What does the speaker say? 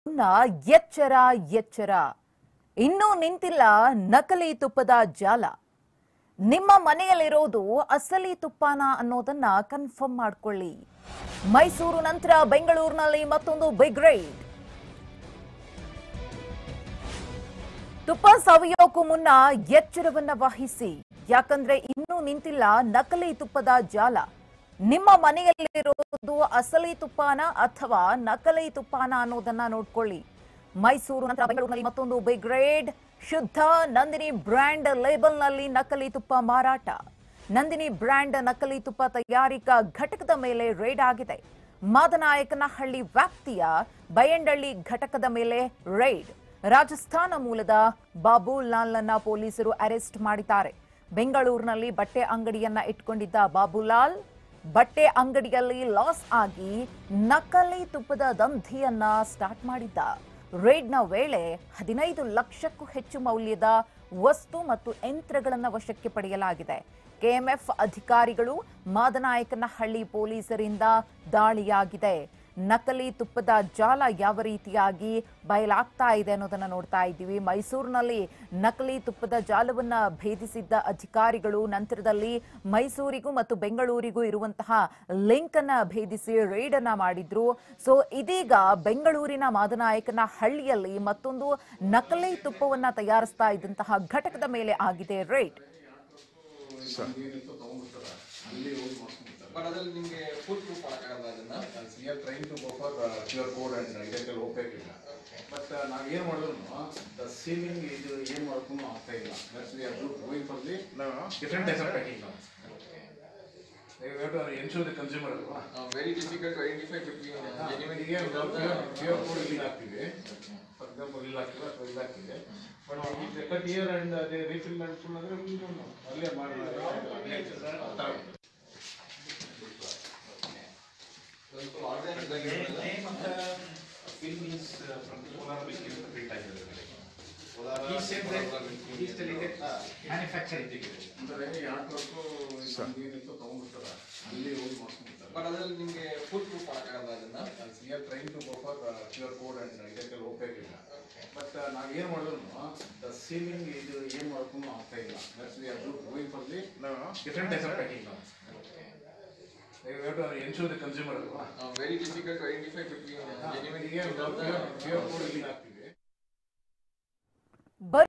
ಮುನ್ನ ಎಚ್ಚರ ಎಚ್ಚರ ಇನ್ನೂ ನಿಂತಿಲ್ಲ ನಕಲಿ ತುಪ್ಪದ ಜಾಲ ನಿಮ್ಮ ಮನೆಯಲ್ಲಿರೋದು ಅಸಲಿ ತುಪ್ಪನ ಅನ್ನೋದನ್ನ ಕನ್ಫರ್ಮ್ ಮಾಡ್ಕೊಳ್ಳಿ ಮೈಸೂರು ನಂತರ ಬೆಂಗಳೂರಿನಲ್ಲಿ ಮತ್ತೊಂದು ಬಿಗ್ ರೈಡ್ ತುಪ್ಪ ಸವಿಯೋಕ್ಕೂ ಮುನ್ನ ಎಚ್ಚರವನ್ನ ವಹಿಸಿ ಯಾಕಂದ್ರೆ ಇನ್ನೂ ನಿಂತಿಲ್ಲ ನಕಲಿ ತುಪ್ಪದ ಜಾಲ ನಿಮ್ಮ ಮನೆಯಲ್ಲಿರೋದು ಅಸಲಿ ತುಪ್ಪನ ಅಥವಾ ನಕಲಿ ತುಪ್ಪನ ಅನ್ನೋದನ್ನ ನೋಡ್ಕೊಳ್ಳಿ ಮೈಸೂರು ನಂತರ ಬೆಂಗಳೂರಿನಲ್ಲಿ ಮತ್ತೊಂದು ಬಿಗ್ ರೇಡ್ ಶುದ್ಧ ನಂದಿನಿ ಬ್ರ್ಯಾಂಡ್ ಲೇಬಲ್ನಲ್ಲಿ ನಕಲಿ ತುಪ್ಪ ಮಾರಾಟ ನಂದಿನಿ ಬ್ರ್ಯಾಂಡ್ ನಕಲಿ ತುಪ್ಪ ತಯಾರಿಕಾ ಘಟಕದ ಮೇಲೆ ರೇಡ್ ಆಗಿದೆ ಮಾದನಾಯಕನಹಳ್ಳಿ ವ್ಯಾಪ್ತಿಯ ಬೈಯಂಡಳ್ಳಿ ಘಟಕದ ಮೇಲೆ ರೈಡ್ ರಾಜಸ್ಥಾನ ಮೂಲದ ಬಾಬುಲಾಲ್ ಅನ್ನ ಪೊಲೀಸರು ಅರೆಸ್ಟ್ ಮಾಡಿದ್ದಾರೆ ಬೆಂಗಳೂರಿನಲ್ಲಿ ಬಟ್ಟೆ ಅಂಗಡಿಯನ್ನ ಇಟ್ಕೊಂಡಿದ್ದ ಬಾಬುಲಾಲ್ ಬಟ್ಟೆ ಅಂಗಡಿಯಲ್ಲಿ ಲಾಸ್ ಆಗಿ ನಕಲಿ ತುಪ್ಪದ ದಂಧೆಯನ್ನ ಸ್ಟಾರ್ಟ್ ಮಾಡಿದ್ದ ರೇಡ್ನ ವೇಳೆ ಹದಿನೈದು ಲಕ್ಷಕ್ಕೂ ಹೆಚ್ಚು ಮೌಲ್ಯದ ವಸ್ತು ಮತ್ತು ಯಂತ್ರಗಳನ್ನು ವಶಕ್ಕೆ ಪಡೆಯಲಾಗಿದೆ ಕೆಎಂಎಫ್ ಅಧಿಕಾರಿಗಳು ಮಾದನಾಯಕನಹಳ್ಳಿ ಪೊಲೀಸರಿಂದ ದಾಳಿಯಾಗಿದೆ ನಕಲಿ ತುಪ್ಪದ ಜಾಲ ಯಾವ ರೀತಿಯಾಗಿ ಬಯಲಾಗ್ತಾ ಇದೆ ಅನ್ನೋದನ್ನ ನೋಡ್ತಾ ಇದ್ದೀವಿ ಮೈಸೂರಿನಲ್ಲಿ ನಕಲಿ ತುಪ್ಪದ ಜಾಲವನ್ನ ಭೇದಿಸಿದ್ದ ಅಧಿಕಾರಿಗಳು ನಂತರದಲ್ಲಿ ಮೈಸೂರಿಗೂ ಮತ್ತು ಬೆಂಗಳೂರಿಗೂ ಇರುವಂತಹ ಲಿಂಕ್ ಅನ್ನ ಭೇದಿಸಿ ರೇಡ್ ಅನ್ನ ಮಾಡಿದ್ರು ಸೊ ಇದೀಗ ಬೆಂಗಳೂರಿನ ಮಾದನಾಯಕನ ಹಳ್ಳಿಯಲ್ಲಿ ಮತ್ತೊಂದು ನಕಲಿ ತುಪ್ಪವನ್ನ ತಯಾರಿಸ್ತಾ ಇದ್ದಂತಹ ಘಟಕದ ಮೇಲೆ ಆಗಿದೆ ರೇಡ್ ಬಟ್ ಅದ್ರಲ್ಲಿ ನಿಮ್ಗೆ ಫುಲ್ ಪ್ರೂಫ್ ಮಾಡಕ್ಕಾಗಲ್ಲ ಅದನ್ನ we are train to go for Q R code and ಇದಕ್ಕೆ ಹೋಗ್ಬೇಕಿಲ್ಲ ಬಟ್ ನಾವು ಏನು ಮಾಡಿದ್ರು ದ ಸೀಲಿಂಗ್ ಇದು ಏನು ಮಾಡೋಕ್ಕೂ ಆಗ್ತಾ ಇಲ್ಲ that's we are going for the different types of packing ನಾವು have to ensure the consumer ಅಲ್ವಾ very difficult to identify between genuine ಈಗ ಕ್ಯೂ ಆರ್ ಕೋಡ್ ಇಲ್ಲಿ ಹಾಕ್ತೀವಿ ಫಾರ್ ಎಕ್ಸಾಂಪಲ್ ಇಲ್ಲಿ ಹಾಕ್ತೀವಿ ಅಥವಾ ಇಲ್ಲಿ ಹಾಕ್ತೀವಿ ಬಟ್ ಈಗ ಕಟ್ ಇಯರ್ ಅಂಡ್ ಅದೇ ರೀಫಿಲ್ ಅಂಡ್ ಫುಲ್ ಅಂದರೆ ಅಲ್ಲೇ ಮಾಡಿ ಆ ಥರ ಆರ್ಗಾನಿಕ್ ಆಗಿ name of the film is uh, from Polar which is the print ಆಗಿರೋದು. He said that he is telling that manufacturing. ಅಂದರೆ ಯಾಕೆ ಏನಿತ್ತು ತಗೊಂಡ್ಬಿಡ್ತಾರೆ ಅಲ್ಲಿ ಹೋಗಿ ಮಾಡ್ಕೊಂಡ್ಬಿಡ್ತಾರೆ ಬಟ್ ಅದ್ರಲ್ಲಿ ನಿಮ್ಗೆ ಫುಲ್ ಪ್ರೂಫ್ ಮಾಡಕ್ಕಾಗಲ್ಲ ಅದನ್ನ we are train to go for Q R code and ಇದಕ್ಕೆ ಹೋಗ್ಬೇಕಿಲ್ಲ ಬಟ್ ನಾವು ಏನು ಮಾಡಿದ್ರು ದ ಸೀಲಿಂಗ್ ಇದು ಏನು ಮಾಡೋಕ್ಕೂ ಆಗ್ತಾ ಇಲ್ಲ that's we are going for the different types of packing ನಾವು have to ensure the consumer ಅಲ್ವಾ very difficult to identify between genuine ಈಗ ಕ್ಯೂ ಆರ್ ಕೋಡ್ ಇಲ್ಲಿ ಹಾಕ್ತೀವಿ ಬರೀ